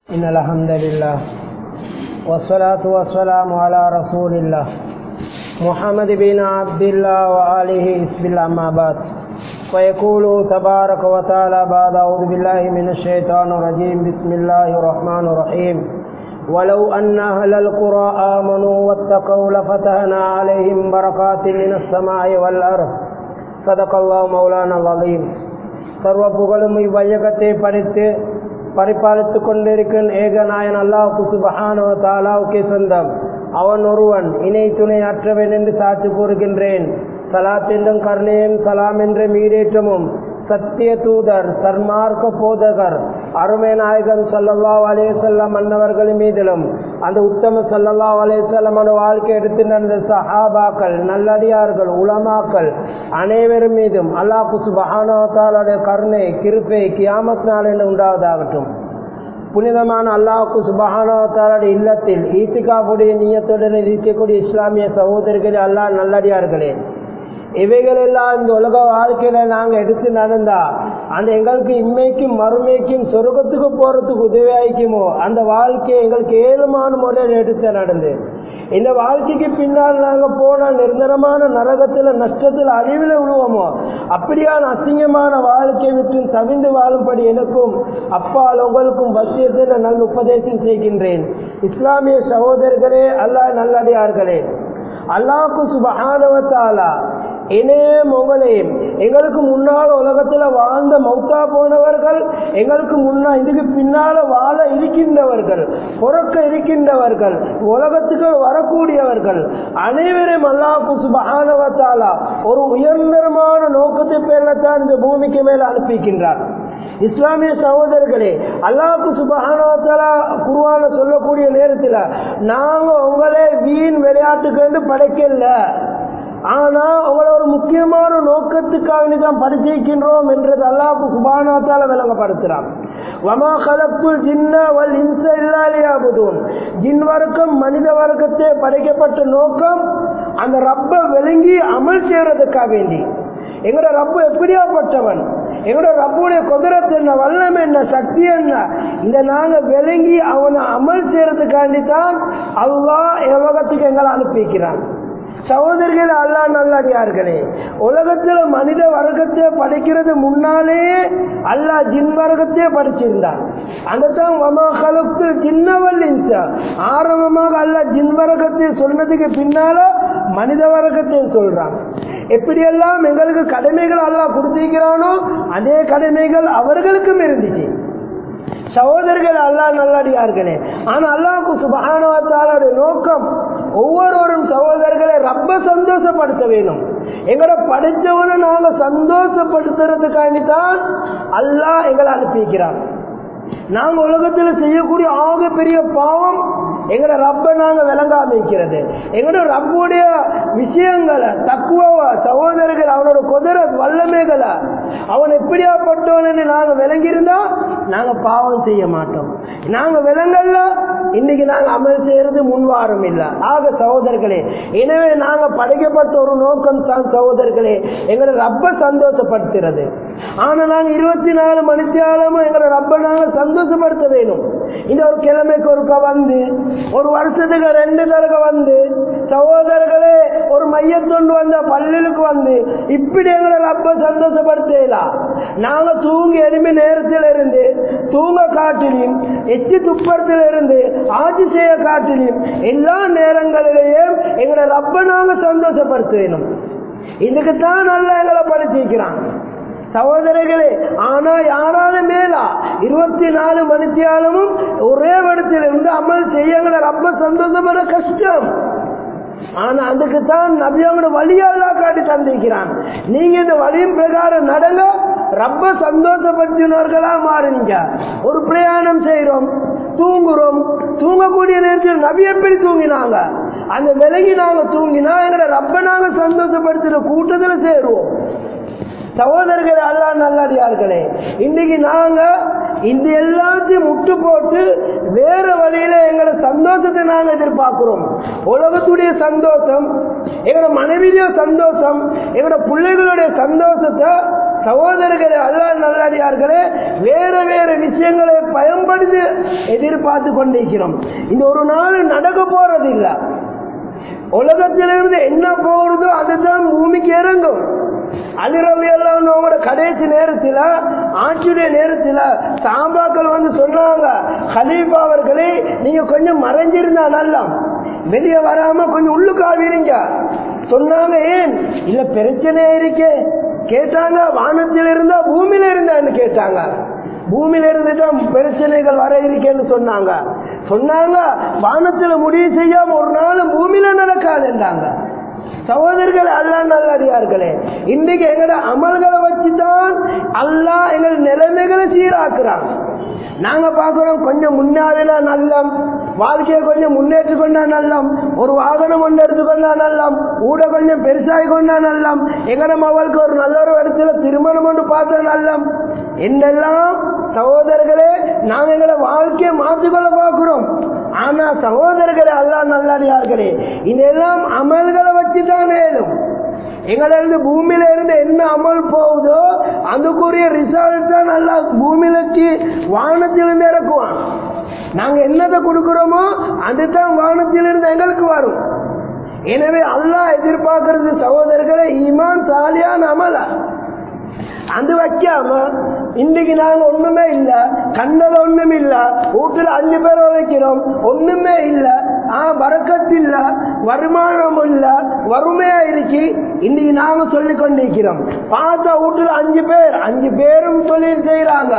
إن الحمد لله والصلاة والسلام على رسول الله محمد بن عبد الله وآله بسم الله أما بعد فيقول تبارك وتعالى بعد أعوذ بالله من الشيطان الرجيم بسم الله الرحمن الرحيم ولو أن أهل القرى آمنوا واتقوا لفتحنا عليهم بركات من السماء والأرض صدق الله مولانا العظيم சர்வ புகழும் இவ்வையகத்தை படைத்து பரிபாலித்துக் கொண்டிருக்கும் ஏகநாயன் அல்லாஹு சுபஹானோ தாலாவுக்கே சொந்தம் அவன் ஒருவன் இணை துணை அற்றவன் என்று சாட்சி கூறுகின்றேன் சலாத் என்றும் கருணையும் சலாம் என்ற மீடேற்றமும் சத்திய தூதர் சர்மார்க்க போதகர் அருமை நாயகன் சல்லல்லா அலேசல்லாம் மன்னவர்கள் மீதிலும் அந்த உத்தம சல்லல்லா அலேசல்லம் வாழ்க்கை எடுத்து நடந்த சஹாபாக்கள் நல்லடியார்கள் உலமாக்கள் அனைவரும் மீதும் அல்லாஹு சுபஹானோத்தாலுடைய கருணை கிருப்பை கியாமத் நாள் என்று உண்டாவதாகட்டும் புனிதமான அல்லாஹுக்கு சுபஹானோத்தாலுடைய இல்லத்தில் ஈத்திகாவுடைய நீயத்துடன் இருக்கக்கூடிய இஸ்லாமிய சகோதரர்களே அல்லாஹ் நல்லடியார்களே இவைகள் எல்லாம் இந்த உலக வாழ்க்கையில நாங்க எடுத்து நடந்தா அந்த எங்களுக்கு இம்மைக்கும் மறுமைக்கும் சொர்க்கத்துக்கு போறதுக்கு உதவியாய்க்குமோ அந்த வாழ்க்கையை எங்களுக்கு ஏழுமான முறையில் எடுத்து நடந்து இந்த வாழ்க்கைக்கு பின்னால் நாங்க போன நிரந்தரமான நரகத்துல நஷ்டத்தில் அழிவில் விழுவோமோ அப்படியான அசிங்கமான வாழ்க்கையை விட்டு தவிந்து வாழும்படி எனக்கும் அப்பால் உங்களுக்கும் பத்தியத்தில் நல்ல உபதேசம் செய்கின்றேன் இஸ்லாமிய சகோதரர்களே அல்ல நல்லடியார்களே அல்லாஹு சுபஹானவத்தாலா இணையும் உங்களையும் எங்களுக்கு முன்னால் உலகத்துல வாழ்ந்த மௌத்தா போனவர்கள் எங்களுக்கு முன்னா இதுக்கு பின்னால வாழ இருக்கின்றவர்கள் பொறக்க இருக்கின்றவர்கள் உலகத்துக்கு வரக்கூடியவர்கள் அனைவரும் அல்லாஹு சுபஹானவத்தாலா ஒரு உயர்ந்தரமான நோக்கத்தை பேர்லத்தான் இந்த பூமிக்கு மேல அனுப்பிக்கின்றார் இஸ்லாமிய சகோதரர்களே அல்லாஹு சுபஹானவத்தாலா குருவான சொல்லக்கூடிய நேரத்தில் நாங்க உங்களே வீண் விளையாட்டுக்கு படைக்கல ஆனா அவங்கள ஒரு முக்கியமான நோக்கத்துக்காக தான் படிச்சிருக்கின்றோம் என்றது அல்லாஹு சுபானாத்தால விளங்கப்படுத்துறான் வமா கலப்புல் ஜின்ன வல் இன்ச இல்லாலியாபுதூன் ஜின் வர்க்கம் மனித வர்க்கத்தை படைக்கப்பட்ட நோக்கம் அந்த ரப்ப விளங்கி அமல் செய்யறதுக்காக வேண்டி எங்களோட ரப்பு எப்படியாப்பட்டவன் எங்களோட ரப்புடைய குதிரத்து என்ன வல்லம் என்ன சக்தி என்ன இந்த நாங்க விளங்கி அவனை அமல் செய்யறதுக்காண்டி தான் அல்லா உலகத்துக்கு எங்களை அனுப்பிக்கிறான் சகோதரர்கள் அல்லா நல்லடியார்களே உலகத்துல மனித வர்க்கத்தை படைக்கிறது முன்னாலே அல்லா ஜின் வர்க்கத்தையே படிச்சிருந்தான் அந்த தான் வமாக்களுக்கு சின்னவல் ஆரம்பமாக அல்லா ஜின் வர்க்கத்தை சொன்னதுக்கு பின்னால மனித வர்க்கத்தை சொல்றான் எப்படியெல்லாம் எங்களுக்கு கடமைகள் அல்லா கொடுத்திருக்கிறானோ அதே கடமைகள் அவர்களுக்கும் இருந்துச்சு சகோதரர்கள் அல்லா நல்லடியார்களே ஆனா அல்லாஹு சுபானுடைய நோக்கம் ஒவ்வொருவரும் சகோதரர்களை ரொம்ப சந்தோஷப்படுத்த வேணும் எங்களை படித்தவனை நாங்க சந்தோஷப்படுத்துறதுக்காண்டி தான் அல்லாஹ் எங்களை அனுப்பிக்கிறான் நாங்க உலகத்துல செய்யக்கூடிய ஆக பெரிய பாவம் எங்கட ரப்ப நாங்க விளங்காம இருக்கிறது எங்களோட ரப்புடைய விஷயங்களை தக்குவ சகோதரர்கள் அவனோட குதிர வல்லமைகளை அவன் எப்படியாப்பட்டவன்னு நாங்க விளங்கியிருந்தா நாங்க பாவம் செய்ய மாட்டோம் நாங்க விளங்கல்ல இன்னைக்கு நாங்க அமல் செய்யறது முன்வாரம் இல்ல ஆக சகோதரர்களே எனவே நாங்க படைக்கப்பட்ட ஒரு நோக்கம் தான் சகோதரர்களே எங்களோட ரப்ப சந்தோஷப்படுத்துறது ஆனா நாங்க இருபத்தி நாலு மணித்தியாலமும் எங்களோட ரப்ப நாங்க சந்தோஷப்படுத்த வேணும் இந்த ஒரு கிழமைக்கு ஒருக்க வந்து ஒரு வருஷத்துக்கு ரெண்டு தடவை வந்து சகோதரர்களே ஒரு மையத்தொண்டு வந்த பள்ளிகளுக்கு வந்து இப்படி எங்களை ரப்ப சந்தோஷப்படுத்தலாம் நாங்க தூங்கி எலும்பி நேரத்தில் இருந்து தூங்க காட்டிலையும் எச்சி துப்பத்தில் இருந்து ஆட்சி செய்ய காட்டிலையும் எல்லா நேரங்களிலேயும் எங்களை ரப்ப நாங்க சந்தோஷப்படுத்த வேணும் இதுக்குத்தான் நல்லா எங்களை படிச்சிருக்கிறான் சகோதரர்களே ஆனா யாராலும் மேலா இருபத்தி நாலு மணித்தியாலமும் ஒரே இடத்தில் இருந்து அமல் செய்யங்களை ரொம்ப சந்தோஷப்பட கஷ்டம் ஆனா அதுக்குத்தான் நபியோட வழியெல்லாம் காட்டி தந்திருக்கிறான் நீங்க இந்த வழியின் பிரகாரம் நடங்க ரொம்ப சந்தோஷப்படுத்தினவர்களா மாறுங்க ஒரு பிரயாணம் செய்யறோம் தூங்குறோம் தூங்கக்கூடிய நேரத்தில் நபி எப்படி தூங்கினாங்க அந்த விலகி நாங்க தூங்கினா எங்களை ரப்ப நாங்க சந்தோஷப்படுத்துற கூட்டத்துல சேருவோம் சகோதரர்கள் அல்லா நல்லடியார்களே இன்னைக்கு நாங்க இந்த எல்லாத்தையும் முட்டு போட்டு வேற வழியில எங்களை சந்தோஷத்தை நாங்க எதிர்பார்க்கிறோம் உலகத்துடைய சந்தோஷம் எங்களோட மனைவியுடைய சந்தோஷம் எங்களோட பிள்ளைகளுடைய சந்தோஷத்தை சகோதரர்களே அல்ல நல்லடியார்களே வேற வேற விஷயங்களை பயன்படுத்தி எதிர்பார்த்து கொண்டிருக்கிறோம் இந்த ஒரு நாள் நடக்க போறது இல்ல உலகத்திலிருந்து என்ன போறதோ அதுதான் பூமிக்கு இறங்கும் அலிரவி எல்லாம் அவங்களோட கடைசி நேரத்தில் ஆட்சியுடைய நேரத்தில் சாம்பாக்கள் வந்து சொன்னாங்க ஹலீஃபா அவர்களே நீங்க கொஞ்சம் மறைஞ்சிருந்தா நல்லா வெளியே வராம கொஞ்சம் உள்ளுக்காவீங்க சொன்னாங்க ஏன் இல்ல பிரச்சனை இருக்கே கேட்டாங்க வானத்தில் இருந்தா பூமியில இருந்தான்னு கேட்டாங்க பூமியில இருந்துதான் பிரச்சனைகள் வர இருக்கேன்னு சொன்னாங்க சொன்னாங்க வானத்துல முடிவு செய்யாம ஒரு நாளும் பூமியில நடக்காதுன்றாங்க சகோதரர்கள் அல்லா நல்லடியார்களே இன்னைக்கு எங்கட அமல்களை வச்சுதான் அல்லா எங்கள் நிலைமைகளை சீராக்குறான் நாங்க பாக்குறோம் கொஞ்சம் முன்னாடில நல்லம் வாழ்க்கையை கொஞ்சம் முன்னேற்றி கொண்டா நல்லம் ஒரு வாகனம் ஒன்று எடுத்துக்கொண்டா நல்லம் ஊட கொஞ்சம் பெருசாகி கொண்டா நல்லம் எங்கட மகளுக்கு ஒரு நல்ல ஒரு இடத்துல திருமணம் ஒன்று பார்த்தா நல்லம் என்னெல்லாம் சகோதரர்களே நாங்க எங்களை வாழ்க்கையை மாற்றிக்கொள்ள பார்க்கிறோம் ஆனா சகோதரர்களே அல்லா நல்லடியார்களே இதெல்லாம் அமல்களை வச்சுதான் ஏதும் எங்களிருந்து பூமியில இருந்து என்ன அமல் போகுதோ அதுக்குரிய ரிசல்ட் தான் நல்லா பூமியிலக்கு வானத்திலிருந்து இறக்குவான் நாங்க என்னத்தை கொடுக்கிறோமோ அதுதான் வானத்திலிருந்து எங்களுக்கு வரும் எனவே அல்லாஹ் எதிர்பார்க்கறது சகோதரர்களை ஈமான் சாலியான அமலா அது வைக்காம இன்னைக்கு நாங்க ஒண்ணுமே இல்ல கண்ணல ஒண்ணும் இல்ல வீட்டுல அஞ்சு பேர் உழைக்கிறோம் ஒண்ணுமே இல்ல ஆ வரக்கத்து இல்ல வருமானம் இல்ல வறுமையா இருக்கு இன்னைக்கு நாங்க சொல்லி கொண்டிருக்கிறோம் பார்த்தா வீட்டுல அஞ்சு பேர் அஞ்சு பேரும் தொழில் செய்யறாங்க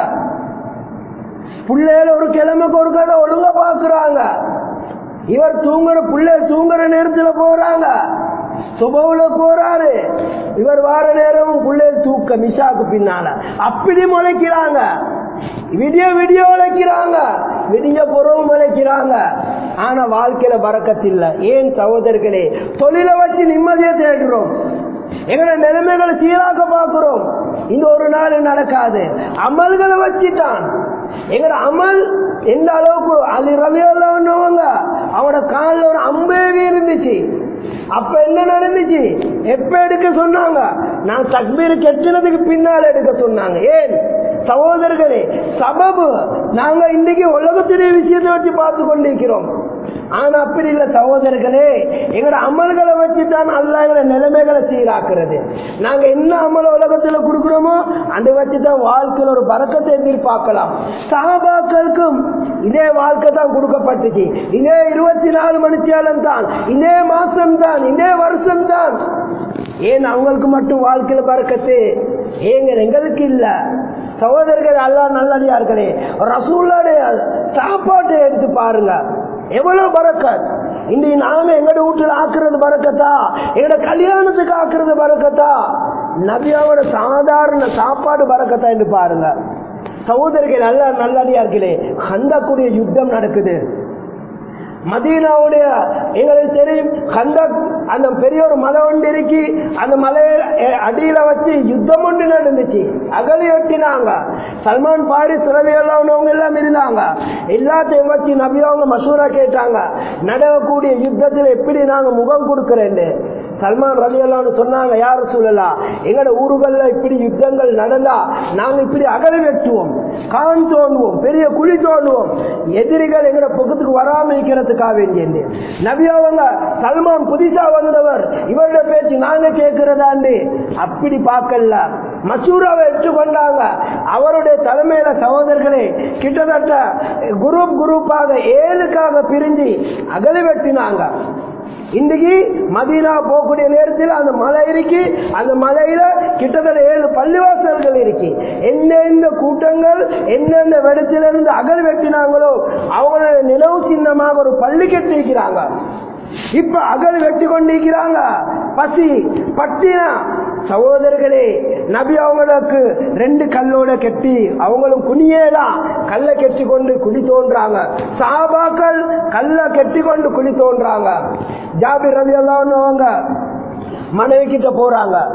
பிள்ளையில ஒரு கிழமைக்கு ஒரு கடை ஒழுங்கா பாக்குறாங்க இவர் தூங்குற பிள்ளை தூங்குற நேரத்துல போறாங்க சுபவுல போறாரு இவர் வார நேரமும் பிள்ளைய தூக்க மிஷாக்கு பின்னால அப்படி முளைக்கிறாங்க விடிய விடிய உழைக்கிறாங்க விடிய புறவும் உழைக்கிறாங்க ஆனா வாழ்க்கையில பறக்கத்தில்ல ஏன் சகோதரர்களே தொழிலை வச்சு நிம்மதியை தேடுறோம் எங்களோட நிலைமைகளை சீராக்க பார்க்கிறோம் இந்த ஒரு நாள் நடக்காது அமல்களை வச்சுட்டான் எங்கட அமல் எந்த அளவுக்கு அலி ரவியல்லவங்க அவனோட காலில் ஒரு அம்பேவி இருந்துச்சு அப்ப என்ன நடந்துச்சு எப்ப எடுக்க சொன்னாங்க நான் தக்பீர் கெட்டினதுக்கு பின்னால் எடுக்க சொன்னாங்க ஏன் சகோதரர்களே சபபு நாங்க இன்னைக்கு உலகத்துடைய விஷயத்தை வச்சு பார்த்து கொண்டிருக்கிறோம் ஆனா அப்படி இல்ல சகோதரர்களே எங்களோட அமல்களை வச்சுதான் அல்ல எங்களை நிலைமைகளை சீராக்குறது நாங்க என்ன அமல உலகத்துல கொடுக்கிறோமோ அதை வச்சுதான் வாழ்க்கையில ஒரு பறக்கத்தை எதிர்பார்க்கலாம் சகாபாக்களுக்கும் இதே வாழ்க்கை தான் கொடுக்கப்பட்டுச்சு இதே இருபத்தி நாலு மணித்தியாலம் தான் இதே மாசம் தான் இதே வருஷம் தான் ஏன் அவங்களுக்கு மட்டும் வாழ்க்கையில பறக்கத்து ஏங்க எங்களுக்கு இல்ல சகோதரர்கள் அல்லா நல்லடியார்களே ரசூல்லாடைய சாப்பாட்டை எடுத்து பாருங்க எவ்வளவு பறக்கத் இன்னைக்கு நாம எங்கட வீட்டுல ஆக்குறது பறக்கத்தா எங்கட கல்யாணத்துக்கு ஆக்குறது பறக்கத்தா நபியாவோட சாதாரண சாப்பாடு பறக்கத்தா என்று பாருங்க சகோதரிகள் நல்ல நல்லடியா இருக்கலே கூடிய யுத்தம் நடக்குது மதீனாவுடைய எங்களுக்கு தெரியும் கந்தக் அந்த பெரிய ஒரு மலை ஒன்று இருக்கி அந்த மலையை அடியில வச்சு யுத்தம் ஒன்று நடந்துச்சு அகலி வெட்டினாங்க சல்மான் பாரி சிறவியல்லானவங்க எல்லாம் இருந்தாங்க எல்லாத்தையும் வச்சு நபியவங்க மசூரா கேட்டாங்க நடக்கக்கூடிய யுத்தத்தில் எப்படி நாங்க முகம் கொடுக்கிறேன்னு சல்மான் ரலி அல்லான்னு சொன்னாங்க யார சொல்லலாம் எங்கட ஊர்கள்ல இப்படி யுத்தங்கள் நடந்தா நாங்க இப்படி அகல வெட்டுவோம் கான் தோண்டுவோம் பெரிய குழி தோண்டுவோம் எதிரிகள் எங்கட பக்கத்துக்கு வராம இருக்கிறதுக்காக வேண்டிய நபி அவங்க சல்மான் புதுசா வந்தவர் இவருடைய பேச்சு நாங்க கேட்கிறதாண்டு அப்படி பார்க்கல மசூராவை எடுத்துக்கொண்டாங்க அவருடைய தலைமையில சகோதரர்களே கிட்டத்தட்ட குரூப் குரூப்பாக ஏழுக்காக பிரிஞ்சு அகல வெட்டினாங்க இன்னைக்கு மதீனா போகக்கூடிய நேரத்தில் அந்த மலை இருக்கு அந்த மலையில கிட்டத்தட்ட ஏழு பள்ளிவாசல்கள் இருக்கு எந்தெந்த கூட்டங்கள் எந்தெந்த இடத்திலிருந்து அகல் வெட்டினாங்களோ அவங்களுடைய நிலவு சின்னமாக ஒரு பள்ளி கட்டிக்கிறாங்க இப்ப அகல் வெட்டி கொண்டிருக்கிறாங்க பசி பட்டினா சகோதரர்களே நபி அவங்களுக்கு ரெண்டு கல்லோட கெட்டி அவங்களும் குனியேதான் கல்லை கெட்டி கொண்டு குழி தோன்றாங்க சாபாக்கள் கல்ல கெட்டி கொண்டு குழி தோன்றாங்க ஜாபிர் ரவி அவங்க மனைவி கிட்ட போறாங்க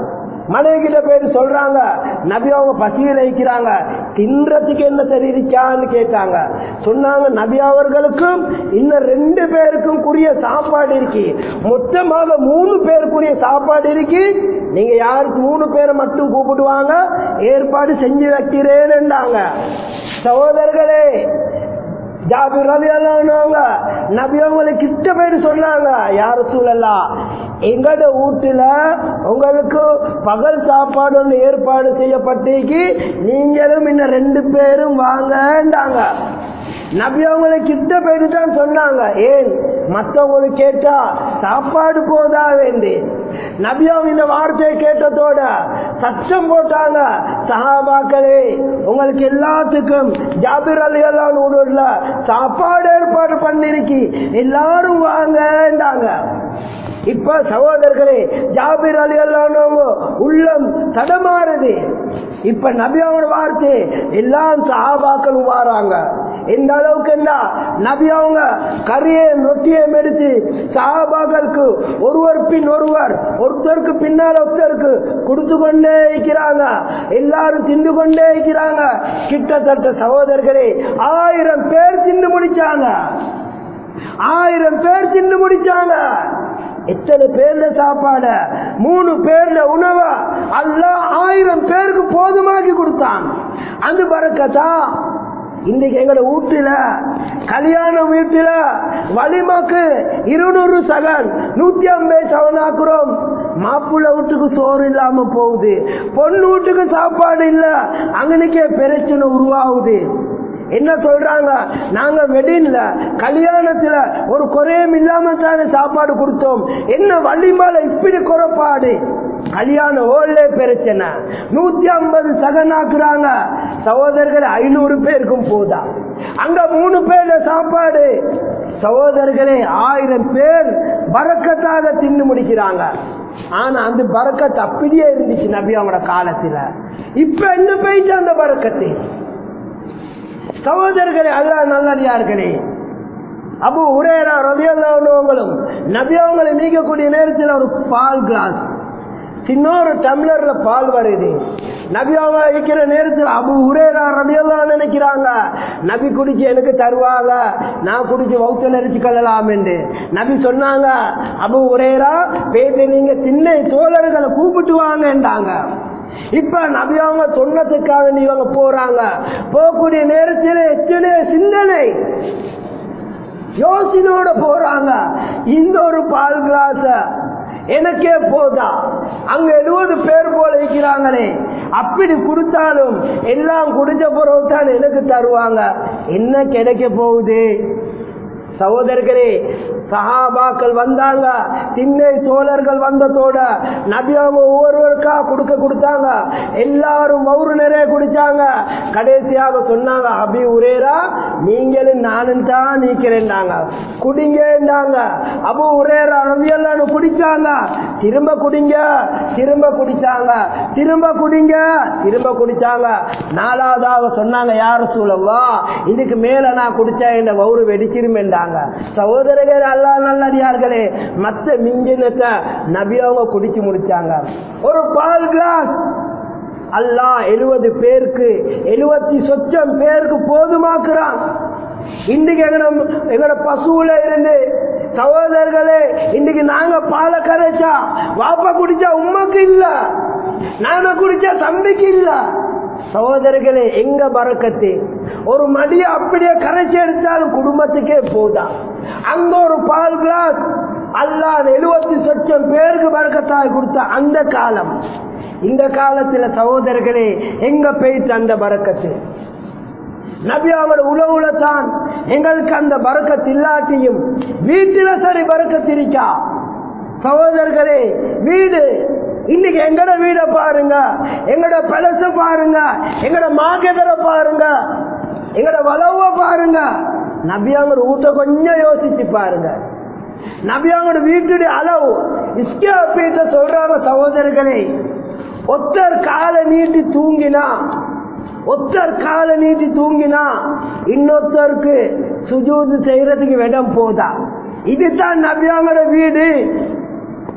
மனைவி கிட்ட போயிட்டு சொல்றாங்க நபி அவங்க பசியில் வைக்கிறாங்க தின்றதுக்கு என்ன தெரிவிச்சான்னு கேட்டாங்க சொன்னாங்க நபி அவர்களுக்கும் இன்னும் ரெண்டு பேருக்கும் கூடிய சாப்பாடு இருக்கு மொத்தமாக மூணு பேருக்குரிய சாப்பாடு இருக்கு நீங்க யாருக்கு மூணு பேரை மட்டும் கூப்பிடுவாங்க ஏற்பாடு செஞ்சு வைக்கிறேன்னுட்டாங்க சகோதரர்களே ஜாபிர் ரவி அல்லாங்க நபி அவங்களை கிட்ட போயிட்டு சொன்னாங்க யார சூழலாம் எங்கட வீட்டுல உங்களுக்கு பகல் சாப்பாடு ஒன்று ஏற்பாடு செய்யப்பட்டிருக்கு நீங்களும் இன்னும் ரெண்டு பேரும் வாங்கண்டாங்க நபி அவங்களை கிட்ட போயிட்டு தான் சொன்னாங்க ஏன் மத்தவங்களுக்கு கேட்டா சாப்பாடு போதா வேண்டி நபி அவங்க இந்த வார்த்தையை கேட்டதோட சச்சம் போட்டாங்க சஹாபாக்களே உங்களுக்கு எல்லாத்துக்கும் ஜாபிர் அலி அல்லா சாப்பாடு ஏற்பாடு பண்ணிருக்கி எல்லாரும் வாங்கண்டாங்க இப்ப சகோதரர்களே ஜாபிர் அலி அல்லானவங்க உள்ளம் தடமாறுது இப்ப நபி அவங்க வார்த்தை எல்லாம் சஹாபாக்களும் வாராங்க எந்த அளவுக்கு என்ன நபி அவங்க கரியையும் ரொட்டியையும் எடுத்து சஹாபாக்களுக்கு ஒருவர் பின் ஒருவர் ஒருத்தருக்கு பின்னால் ஒருத்தருக்கு கொடுத்து கொண்டே இருக்கிறாங்க எல்லாரும் தின்று கொண்டே இருக்கிறாங்க கிட்டத்தட்ட சகோதரர்களே ஆயிரம் பேர் தின்னு முடிச்சாங்க ஆயிரம் பேர் தின்னு முடிச்சாங்க எத்தனை பேர்ல சாப்பாடு மூணு பேர்ல உணவு அல்ல ஆயிரம் பேருக்கு போதுமாக்கி கொடுத்தான் அந்த பறக்கத்தா இன்னைக்கு எங்கட வீட்டுல கல்யாணம் வீட்டுல வலிமாக்கு இருநூறு சகன் நூத்தி ஐம்பது சவனாக்குறோம் மாப்பிள்ள வீட்டுக்கு சோறு இல்லாம போகுது பொண்ணு வீட்டுக்கு சாப்பாடு இல்ல அங்கனுக்கே பிரச்சனை உருவாகுது என்ன சொல்றாங்க நாங்க வெடின்ல கல்யாணத்துல ஒரு குறையும் இல்லாம தானே சாப்பாடு கொடுத்தோம் என்ன வள்ளிமால இப்படி குறைப்பாடு கல்யாண ஓல்ல பிரச்சனை நூத்தி ஐம்பது சகனாக்குறாங்க சகோதரர்கள் ஐநூறு பேருக்கும் போதா அங்க மூணு பேர்ல சாப்பாடு சகோதரர்களே ஆயிரம் பேர் பறக்கத்தாக தின்னு முடிக்கிறாங்க ஆனா அந்த பறக்கத்து அப்படியே இருந்துச்சு நபி அவங்களோட காலத்துல இப்ப என்ன போயிட்டு அந்த பறக்கத்து சகோதரர்களே அல்லா நல்லடியார்களே அபு உரேரா ரவியல்லவங்களும் நபி அவங்களை நீக்கக்கூடிய நேரத்தில் ஒரு பால் கிளாஸ் சின்ன ஒரு டம்ளர்ல பால் வருது நபி அவங்க வைக்கிற நேரத்தில் அபு உரேரா ரவியெல்லாம் நினைக்கிறாங்க நபி குடிச்சு எனக்கு தருவாங்க நான் குடிச்சு வௌத்த நெரிச்சு கொள்ளலாம் என்று நபி சொன்னாங்க அபு உரேரா பேசி நீங்க சின்ன தோழர்களை கூப்பிட்டு வாங்கன்றாங்க இப்ப நபி அவங்க சொன்னதுக்காக இவங்க போறாங்க போகக்கூடிய நேரத்தில் எத்தனை சிந்தனை யோசனையோட போறாங்க இந்த ஒரு பால் கிளாஸ் எனக்கே போதா அங்க எழுபது பேர் போல இருக்கிறாங்களே அப்படி கொடுத்தாலும் எல்லாம் குடிச்ச பிறகு தான் எனக்கு தருவாங்க என்ன கிடைக்க போகுது சகோதரர்களே சஹாபாக்கள் வந்தாங்க திண்ணை தோழர்கள் வந்ததோட நபி அவங்க ஒவ்வொருவருக்கா கொடுக்க கொடுத்தாங்க எல்லாரும் மவுறு நிறைய குடிச்சாங்க கடைசியாக சொன்னாங்க அபி உரேரா நீங்களும் நானும் தான் நீக்கிறேன்டாங்க குடிங்கன்றாங்க அபு உரேரா ரவியெல்லாம் குடிச்சாங்க திரும்ப குடிங்க திரும்ப குடிச்சாங்க திரும்ப குடிங்க திரும்ப குடிச்சாங்க நாலாவதாக சொன்னாங்க யார சூழவா இதுக்கு மேல நான் குடிச்சா என்ன வவுறு வெடிச்சிருமேண்டாங்க சகோதரர்கள் அல்லா நல்லடியார்களே மத்த மிஞ்சினத்தை நபி அவங்க குடிச்சு முடிச்சாங்க ஒரு பால் கிளாஸ் அல்லா எழுபது பேருக்கு எழுபத்தி சொச்சம் பேருக்கு போதுமாக்குறான் இன்னைக்கு எங்கட எங்கட பசுல இருந்து சகோதரர்களே இன்னைக்கு நாங்க பாலை கரைச்சா வாப்பா குடிச்சா உமக்கு இல்ல நாங்க குடிச்சா தம்பிக்கு இல்ல சகோதரர்களே எங்க பறக்கத்து ஒரு மடிய அப்படியே கரைச்சி எடுத்தாலும் குடும்பத்துக்கே போதா அங்க ஒரு பால் கிளாஸ் அல்லாத எழுபத்தி சொச்சம் பேருக்கு பறக்கத்தாய் கொடுத்த அந்த காலம் இந்த காலத்துல சகோதரர்களே எங்க போயிட்டு அந்த பறக்கத்து நபி அவங்களோட உழவுல தான் எங்களுக்கு அந்த பறக்கத்து இல்லாட்டியும் வீட்டுல சரி பறக்கத்திருக்கா சகோதரர்களே வீடு இன்னைக்கு எங்கட வீட பாருங்க எங்கட பழச பாருங்க எங்கட மார்க்கெட்டர பாருங்க எங்கட வளவ பாருங்க நபியாங்க வீட்டை கொஞ்சம் யோசிச்சு பாருங்க நபியாவோட வீட்டுடைய அளவு இஸ்கியா சொல்றாங்க சகோதரர்களே ஒத்தர் காலை நீட்டி தூங்கினா ஒத்தர் காலை நீட்டி தூங்கினா இன்னொருத்தருக்கு சுஜூது செய்யறதுக்கு இடம் போதா இதுதான் நபியாவோட வீடு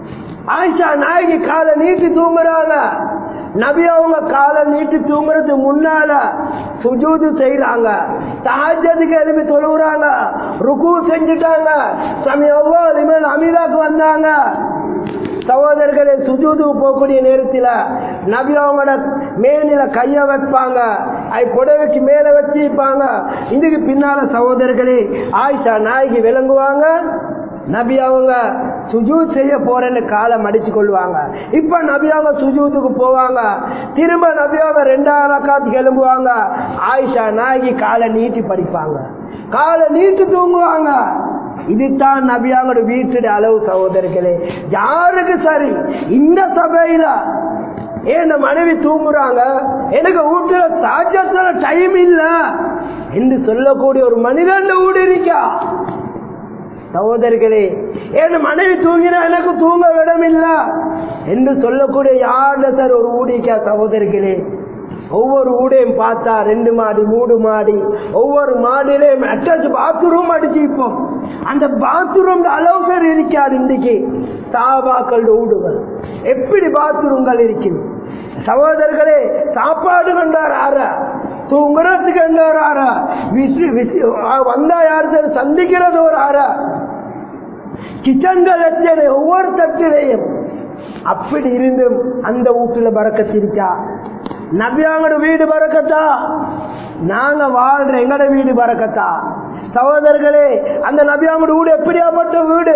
ஆயிஷா நாயகி காலை நீட்டி தூங்குறாங்க நபி அவங்க காலை நீட்டி தூங்குறது முன்னால சுஜூது செய்யறாங்க தாஜத்துக்கு எழுப்பி தொழுகிறாங்க ருக்கு செஞ்சுட்டாங்க சமயம் இனிமேல் அமிதாக்கு வந்தாங்க சகோதரர்களே சுஜூது போகக்கூடிய நேரத்தில் நபி அவங்களோட மேனில கைய வைப்பாங்க அது புடவைக்கு மேல வச்சிருப்பாங்க இதுக்கு பின்னால சகோதரர்களே ஆயிஷா நாய்க்கு விளங்குவாங்க நபி அவங்க சுஜூத் செய்ய போறேன்னு காலை மடிச்சு கொள்வாங்க இப்ப நபி அவங்க சுஜூத்துக்கு போவாங்க திரும்ப நபி அவங்க ரெண்டாவது ரக்காத்துக்கு எழும்புவாங்க ஆயிஷா நாய்க்கு காலை நீட்டி படிப்பாங்க காலை நீட்டி தூங்குவாங்க இதுதான் நபியாவோட வீட்டுடைய அளவு சகோதரர்களே யாருக்கு சரி இந்த சபையில ஏன் மனைவி தூங்குறாங்க எனக்கு வீட்டுல சாஜத்துல டைம் இல்ல என்று சொல்லக்கூடிய ஒரு மனிதன் வீடு இருக்கா சகோதரிகளே என் மனைவி தூங்கினா எனக்கு தூங்க விடம் இல்ல என்று சொல்லக்கூடிய யாருல சார் ஒரு ஊடிக்கா சகோதரிகளே ஒவ்வொரு ஊடையும் பார்த்தா ரெண்டு மாடி மூணு மாடி ஒவ்வொரு மாடியிலையும் அட்டாச் பாத்ரூம் அடிச்சிப்போம் அந்த பாத்ரூம் அளவு பேர் இருக்காது இன்றைக்கு சாபாக்கள் ஊடுகள் எப்படி பாத்ரூம்கள் இருக்குது சகோதரர்களே சாப்பாடு கண்டார் ஆறா தூங்குறதுக்கு கண்டார் ஆறா விசி விசி வந்தா யாரு சந்திக்கிறது ஒரு ஆறா கிச்சன்கள் எத்தனை ஒவ்வொரு தட்டிலையும் அப்படி இருந்தும் அந்த வீட்டுல பறக்கத்திருக்கா நபியாங்கட வீடு பறக்கத்தா நாங்க வாழ்ற எங்கட வீடு பறக்கத்தா சகோதரர்களே அந்த நபியாங்கட வீடு எப்படியாப்பட்ட வீடு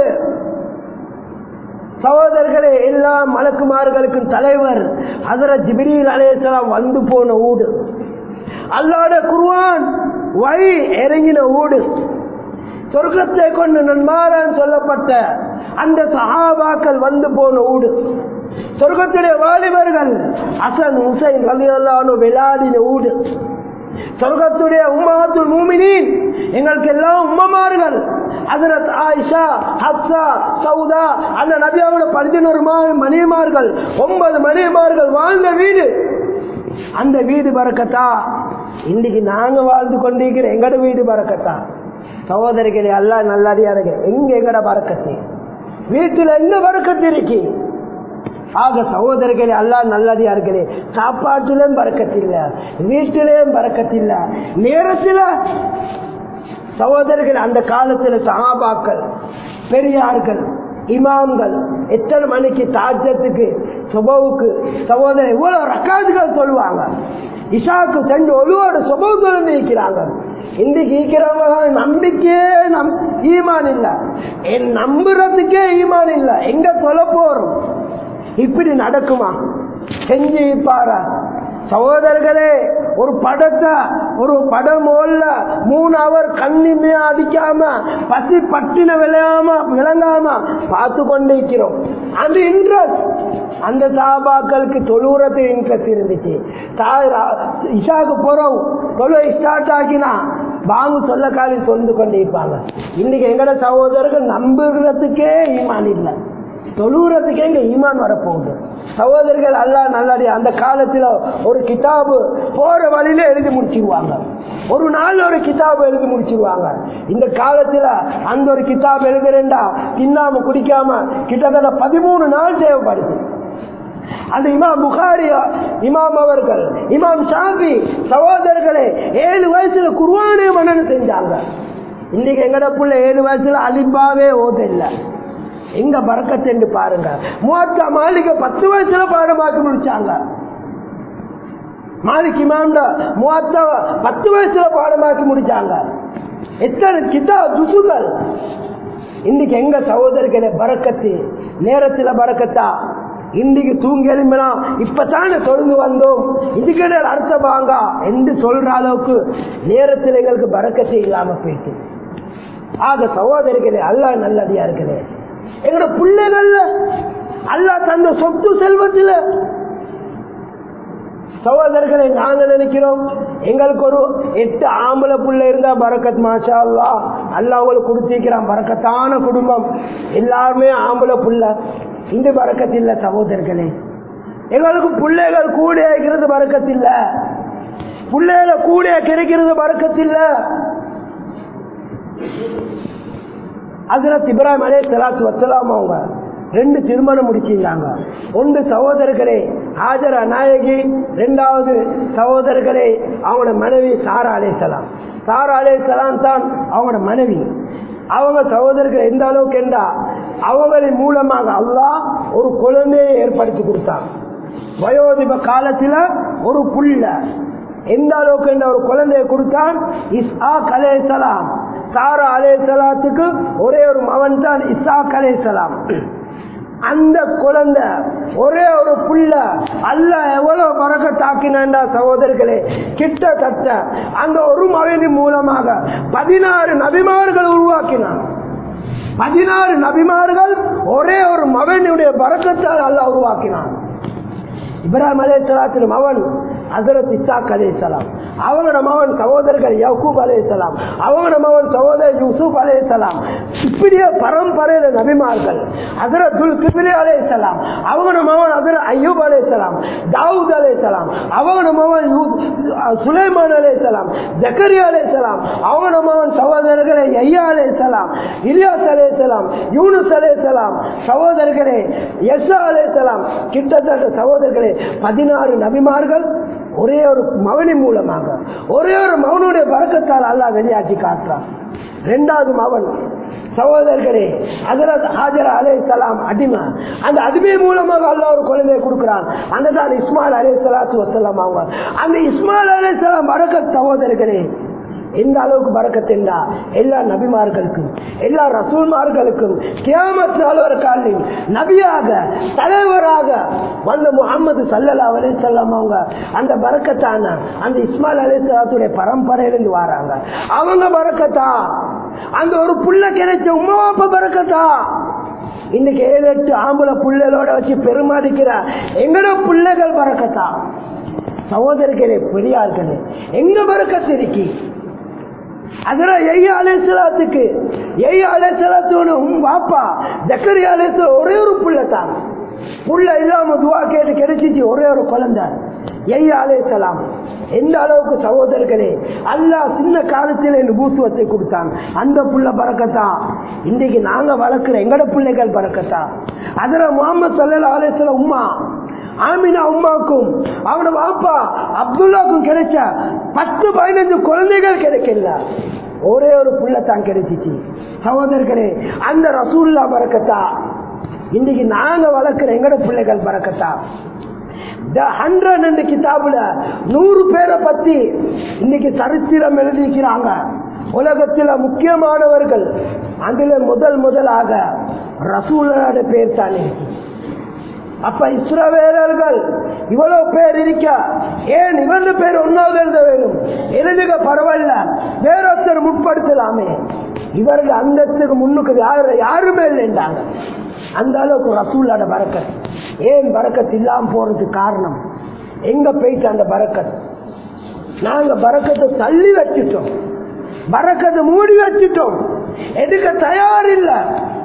சகோதரர்களே எல்லா மலக்குமார்களுக்கும் தலைவர் அதர ஜிபிரில் அலையலாம் வந்து போன ஊடு அல்லாட குருவான் வழி இறங்கின ஊடு சொர்க்கத்தை கொண்டு நன்மாரான் சொல்லப்பட்ட அந்த சஹாபாக்கள் வந்து போன ஊடு சொர்க்கத்துடைய வாலிபர்கள் அசன் ஹுசைன் ரலியல்லானு விளையாடின ஊடு சொர்க்கத்துடைய உம்மஹத்துல் மூமினின் எங்களுக்கு எல்லாம் உம்மமார்கள் ஹசரத் ஆயிஷா ஹப்சா சவுதா அந்த நபியாவோட பதினோரு மணியமார்கள் ஒன்பது மணியமார்கள் வாழ்ந்த வீடு அந்த வீடு பறக்கத்தா இன்னைக்கு நாங்க வாழ்ந்து கொண்டிருக்கிற எங்கட வீடு பறக்கத்தா சகோதரிகளே அல்லா நல்லாடியாருங்க எங்க எங்கட பறக்கத்து வீட்டுல எங்க பறக்கத்து இருக்கு ஆக சகோதரர்களே அல்லா நல்லதியா இருக்கிறே சாப்பாட்டிலும் பறக்கத்தில்ல வீட்டிலேயும் பறக்கத்தில்ல நேரத்தில் சகோதரர்கள் அந்த காலத்தில் சகாபாக்கள் பெரியார்கள் இமாம்கள் எத்தனை மணிக்கு தாஜத்துக்கு சுபவுக்கு சகோதரர் இவ்வளவு ரக்காதுகள் சொல்லுவாங்க இஷாக்கு சென்று ஒழுவோட சுபவுகள் இருக்கிறாங்க இன்றைக்கு ஈக்கிறவங்க நம்பிக்கையே நம் ஈமான் இல்ல என் நம்புறதுக்கே ஈமான் இல்ல எங்க சொல்ல போறோம் இப்படி நடக்குமா செஞ்சு பாரா சகோதரர்களே ஒரு படத்தை ஒரு படம் ஓல்ல மூணு அவர் கண்ணிமையா அடிக்காம பசி பட்டின விளையாம விளங்காம பார்த்து கொண்டு இருக்கிறோம் அந்த இன்ட்ரெஸ்ட் அந்த சாபாக்களுக்கு தொழுவுறது இன்ட்ரெஸ்ட் இருந்துச்சு இஷாக்கு போறோம் தொழுவை ஸ்டார்ட் ஆகினா பாங்கு சொல்ல காலி சொல்லு கொண்டு இருப்பாங்க இன்னைக்கு எங்கட சகோதரர்கள் நம்புறதுக்கே ஈமான் இல்லை தொழுகிறதுக்கு எங்க ஈமான் வரப்போகுது சகோதரர்கள் அல்லா நல்லாடி அந்த காலத்துல ஒரு கிதாபு போற வழியில எழுதி முடிச்சிருவாங்க ஒரு நாள் ஒரு கிதாபு எழுதி முடிச்சிருவாங்க இந்த காலத்துல அந்த ஒரு கிதாப் எழுதுறேன்டா தின்னாம குடிக்காம கிட்டத்தட்ட பதிமூணு நாள் தேவைப்படுது அந்த இமாம் புகாரி இமாம் அவர்கள் இமாம் ஷாபி சகோதரர்களே ஏழு வயசுல குருவானே மன்னன் செஞ்சாங்க இன்னைக்கு எங்கட புள்ள ஏழு வயசுல அலிம்பாவே ஓதில்லை எங்க பறக்கத்து பாருங்க மூத்த மாளிகை பத்து வயசுல பாடமாக்கி முடிச்சாங்க மாலிக் இமாம்ட மூத்த பத்து வயசுல பாடமாக்கி முடிச்சாங்க எத்தனை கிதா துசுகள் இன்னைக்கு எங்க சகோதரர்களே பறக்கத்து நேரத்துல பறக்கத்தா இன்னைக்கு தூங்கி எழும்பினா இப்பதானே தொடர்ந்து வந்தோம் இதுக்கு அர்த்தம் வாங்க என்று சொல்ற அளவுக்கு நேரத்தில் எங்களுக்கு பறக்கத்தை இல்லாம போயிட்டு ஆக சகோதரிகளே அல்லா நல்லதியா இருக்குது எங்களோட பிள்ளைகள்ல அல்லா தந்த சொத்து செல்வத்தில் சகோதரர்களை நாங்க நினைக்கிறோம் எங்களுக்கு ஒரு எட்டு ஆம்பளை புள்ள இருந்தா பரக்கத் மாஷா அல்லா அல்லா அவங்களுக்கு கொடுத்திருக்கிறான் பறக்கத்தான குடும்பம் எல்லாருமே ஆம்பளை புள்ள இந்த பறக்கத்து இல்ல சகோதரர்களே எங்களுக்கு பிள்ளைகள் கூட இருக்கிறது பறக்கத்து இல்ல பிள்ளைகளை கூட கிடைக்கிறது பறக்கத்து இல்ல ஹசரத் இப்ராஹிம் அலே சலாத்து வசலாம் அவங்க ரெண்டு திருமணம் முடிச்சிருந்தாங்க ஒன்று சகோதரர்களே ஹாஜரா நாயகி ரெண்டாவது சகோதரர்களே அவங்களோட மனைவி சாரா அலேசலாம் சாரா அலேசலாம் தான் அவங்களோட மனைவி அவங்க சகோதரர்கள் எந்த அளவுக்கு என்றா அவங்களின் மூலமாக அல்லாஹ் ஒரு குழந்தையை ஏற்படுத்தி கொடுத்தாங்க வயோதிப காலத்துல ஒரு புள்ள எந்த அளவுக்கு என்ற ஒரு குழந்தையை கொடுத்தான் இஸ்ஹாக் அலேசலாம் சாரா அலேசலாத்துக்கு ஒரே ஒரு மகன் தான் இஸ்ஹாக் அலேசலாம் அந்த குழந்தை ஒரே ஒரு புள்ள அல்ல எவ்வளவு பறக்க தாக்கினா சகோதரர்களே கிட்டத்தட்ட அந்த ஒரு மகனின் மூலமாக பதினாறு நபிமார்கள் உருவாக்கினான் பதினாறு நபிமார்கள் ஒரே ஒரு மகனுடைய பறக்கத்தால் அல்ல உருவாக்கினான் இப்ராஹிம் அலேசலாத்தின் மகன் ஹசரத் இசாக் அலேசலாம் அவங்களோட மகன் சகோதரர்கள் யக்கூப் அலேசலாம் அவங்களோட மகன் சகோதரர் யூசுப் அலேசலாம் இப்படியே பரம்பரையில நபிமார்கள் ஹசரத் துல் கிபிரி அலேசலாம் அவங்களோட மகன் ஹசரத் ஐயூப் அலேசலாம் தாவூத் அலேசலாம் அவங்களோட மகன் சுலைமான் அலேசலாம் ஜக்கரி அலேசலாம் அவங்களோட மகன் சகோதரர்களே ஐயா அலேசலாம் இலியாஸ் அலேசலாம் யூனுஸ் அலேசலாம் சகோதரர்களே எஸ்ஸா அலேசலாம் கிட்டத்தட்ட சகோதரர்களே பதினாறு நபிமார்கள் ஒரே ஒரு மகனின் மூலமாக ஒரே ஒரு மகனுடைய பறக்கத்தால் அல்லாஹ் வெளியாக்கி காட்டுறான் இரண்டாவது மகன் சகோதரர்களே ஹஜரத் ஹாஜரா அலே சலாம் அடிமை அந்த அடிமை மூலமாக அல்லாஹ் ஒரு குழந்தையை கொடுக்கிறான் அந்த தான் இஸ்மாயில் அலே சலாத்து வசலாம் அவங்க அந்த இஸ்மாயில் அலே சலாம் பறக்கத் சகோதரர்களே எந்த அளவுக்கு பறக்கத்தின்றா எல்லா நபிமார்களுக்கும் எல்லா ரசூல்மார்களுக்கும் கியாமத் நாள் வர காலையும் நபியாக தலைவராக வந்த முகமது சல்லல்லா அலி சொல்லாம் அவங்க அந்த பறக்கத்தான அந்த இஸ்மாயில் அலி சலாத்துடைய பரம்பரையிலிருந்து வராங்க அவங்க பறக்கத்தா அந்த ஒரு புள்ள கிடைச்ச உமாப்ப பறக்கத்தா இன்னைக்கு ஏழு எட்டு ஆம்பளை புள்ளைகளோட வச்சு பெருமாதிக்கிற எங்கட பிள்ளைகள் பறக்கத்தா சகோதரர்களே பெரியார்களே எங்க பறக்கத்து இருக்கி அதுல ஐயா அலேசலாத்துக்கு ஐயா அலேசலாத்தோட உன் பாப்பா ஜக்கரி அலேசல ஒரே ஒரு புள்ள தான் புள்ள இல்லாம துவா கேட்டு கிடைச்சிச்சு ஒரே ஒரு குழந்தை ஐயா அலேசலாம் எந்த அளவுக்கு சகோதரர்களே அல்லாஹ் சின்ன காலத்தில் என் பூத்துவத்தை கொடுத்தான் அந்த புள்ள பறக்கத்தான் இன்னைக்கு நாங்க வளர்க்கிற எங்கட பிள்ளைகள் பறக்கத்தான் அதுல முகமது சல்லா அலேசல உம்மா ஆமினா உமாக்கும் அவனோட பாப்பா அப்துல்லாக்கும் கிடைச்ச பத்து பதினஞ்சு குழந்தைகள் கிடைக்கல ஒரே ஒரு புள்ள தான் கிடைச்சிச்சு சகோதரர்களே அந்த ரசூல்லா பறக்கத்தா இன்னைக்கு நாங்க வளர்க்கிற எங்கட பிள்ளைகள் பறக்கத்தா ஹண்ட்ரட் என்ற கிதாபுல நூறு பேரை பத்தி இன்னைக்கு சரித்திரம் எழுதிக்கிறாங்க உலகத்தில் முக்கியமானவர்கள் அதுல முதல் முதலாக ரசூலோட பேர் தானே அப்ப இஸ்ரவேலர்கள் இவ்வளவு பேர் இருக்க ஏன் இவங்க பேர் ஒன்னாவது எழுத வேணும் எழுதுக பரவாயில்ல வேறொருத்தர் முற்படுத்தலாமே இவர்கள் அந்தத்துக்கு முன்னுக்கு யாரு யாருமே இல்லைன்றாங்க அந்த அளவுக்கு ரசூலோட பறக்கத் ஏன் பறக்கத் இல்லாம போறதுக்கு காரணம் எங்க போயிட்டு அந்த பறக்கத் நாங்க பறக்கத்தை தள்ளி வச்சுட்டோம் பறக்கத்தை மூடி வச்சுட்டோம் எடுக்க தயார் இல்லை